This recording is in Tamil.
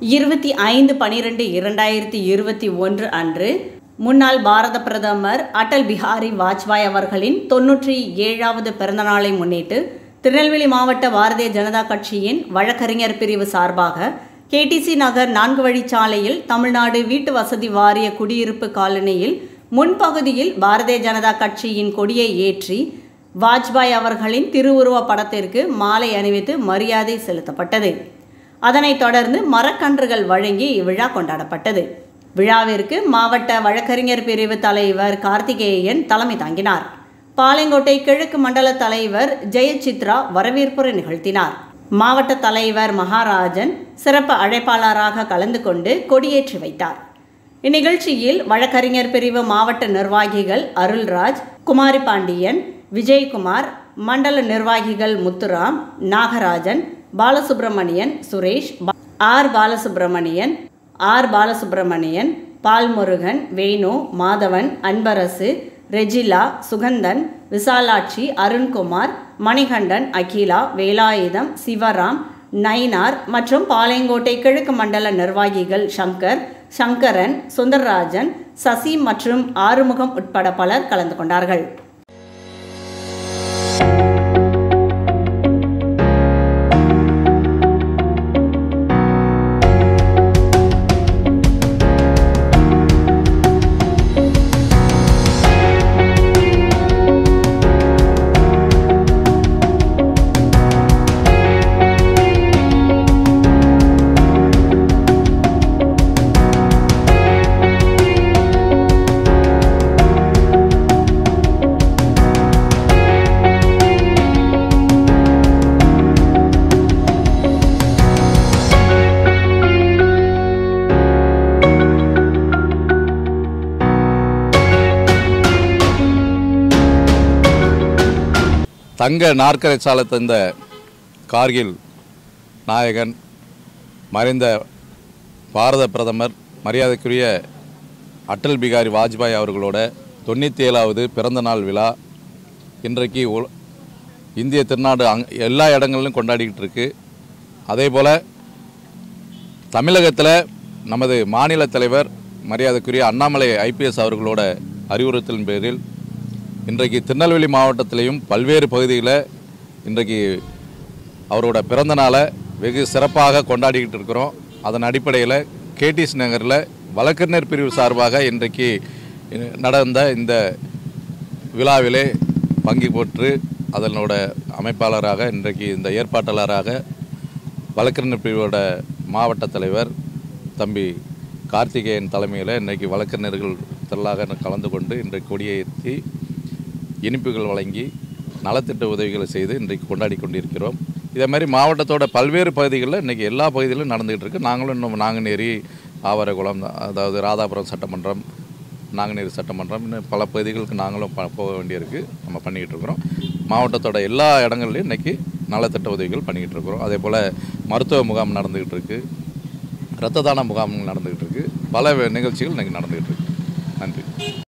இருபத்தி ஐந்து பனிரெண்டு இரண்டாயிரத்தி இருபத்தி ஒன்று அன்று முன்னாள் பாரத பிரதமர் அடல் பிஹாரி வாஜ்பாய் அவர்களின் தொன்னூற்றி ஏழாவது பிறந்தநாளை முன்னிட்டு திருநெல்வேலி மாவட்ட பாரதிய ஜனதா கட்சியின் வழக்கறிஞர் பிரிவு சார்பாக கேடிசி நகர் நான்கு வழிச்சாலையில் தமிழ்நாடு வீட்டு வசதி வாரிய குடியிருப்பு காலனியில் முன்பகுதியில் பாரதிய ஜனதா கட்சியின் கொடியை ஏற்றி வாஜ்பாய் அவர்களின் திருவுருவ படத்திற்கு மாலை அணிவித்து மரியாதை செலுத்தப்பட்டது அதனைத் தொடர்ந்து மரக்கன்றுகள் வழங்கி இவ்விழா கொண்டாடப்பட்டது விழாவிற்கு மாவட்ட வழக்கறிஞர் பிரிவு தலைவர் கார்த்திகேயன் தலைமை தாங்கினார் பாளையங்கோட்டை கிழக்கு மண்டல தலைவர் ஜெயசித்ரா வரவேற்புரை நிகழ்த்தினார் மாவட்ட தலைவர் மகாராஜன் சிறப்பு அழைப்பாளராக கலந்து கொண்டு கொடியேற்றி வைத்தார் இந்நிகழ்ச்சியில் வழக்கறிஞர் பிரிவு மாவட்ட நிர்வாகிகள் அருள்ராஜ் குமாரி பாண்டியன் விஜயகுமார் மண்டல நிர்வாகிகள் முத்துராம் நாகராஜன் பாலசுப்ரமணியன் சுரேஷ் ஆர் பாலசுப்ரமணியன் ஆர் பாலசுப்ரமணியன் பால்முருகன் வேணு மாதவன் அன்பரசு ரெஜிலா சுகந்தன் விசாலாட்சி அருண்குமார் மணிகண்டன் அகிலா வேலாயுதம் சிவராம் நயினார் மற்றும் பாளையங்கோட்டை கிழக்கு மண்டல நிர்வாகிகள் சங்கர் சங்கரன் சுந்தரராஜன் சசி மற்றும் ஆறுமுகம் உட்பட பலர் கலந்து கொண்டார்கள் தங்க நாற்கரை சாலை தந்த கார்கில் நாயகன் மறைந்த பாரத பிரதமர் மரியாதைக்குரிய அடல் பிகாரி வாஜ்பாய் அவர்களோட தொண்ணூற்றி ஏழாவது பிறந்தநாள் விழா இன்றைக்கு உல- இந்திய திருநாடு அங் எல்லா இடங்களிலும் கொண்டாடிக்கிட்டு இருக்கு அதே போல் தமிழகத்தில் நமது மாநில தலைவர் மரியாதைக்குரிய அண்ணாமலை ஐபிஎஸ் அவர்களோட அறிவுறுத்தலின் பேரில் இன்றைக்கு திருநெல்வேலி மாவட்டத்திலையும் பல்வேறு பகுதிகளில் இன்றைக்கு அவரோட பிறந்த நாளை வெகு சிறப்பாக கொண்டாடிக்கிட்டு இருக்கிறோம் அதன் அடிப்படையில் கேடிஸ் நகரில் வழக்கறிஞர் பிரிவு சார்பாக இன்றைக்கு நடந்த இந்த விழாவிலே பங்கு போற்று அதனோட அமைப்பாளராக இன்றைக்கு இந்த ஏற்பாட்டாளராக வழக்கறிஞர் பிரிவோட மாவட்ட தலைவர் தம்பி கார்த்திகேயன் தலைமையில் இன்றைக்கு வழக்கறிஞர்கள் திரளாக கலந்து கொண்டு இன்றைக்கு கொடியேற்றி இனிப்புகள் வழங்கி நலத்திட்ட உதவிகளை செய்து இன்றைக்கு கொண்டாடி கொண்டிருக்கிறோம் இதே மாதிரி மாவட்டத்தோட பல்வேறு பகுதிகளில் இன்றைக்கி எல்லா பகுதிகளிலும் நடந்துகிட்டு இருக்கு நாங்களும் இன்னும் நாங்குநேரி ஆவரகுளம் அதாவது ராதாபுரம் சட்டமன்றம் நாங்குநேரி சட்டமன்றம் இன்னும் பல பகுதிகளுக்கு நாங்களும் ப- போக வேண்டியிருக்கு நம்ம பண்ணிக்கிட்டு இருக்கிறோம் மாவட்டத்தோட எல்லா இடங்கள்லையும் இன்றைக்கி நலத்திட்ட உதவிகள் பண்ணிக்கிட்டு இருக்கிறோம் அதே போல் மருத்துவ முகாம் நடந்துக்கிட்டு இருக்குது இரத்த தான முகாம் நடந்துக்கிட்டு இருக்குது பல வே- நிகழ்ச்சிகள் இன்றைக்கி நடந்துக்கிட்டு இருக்கு நன்றி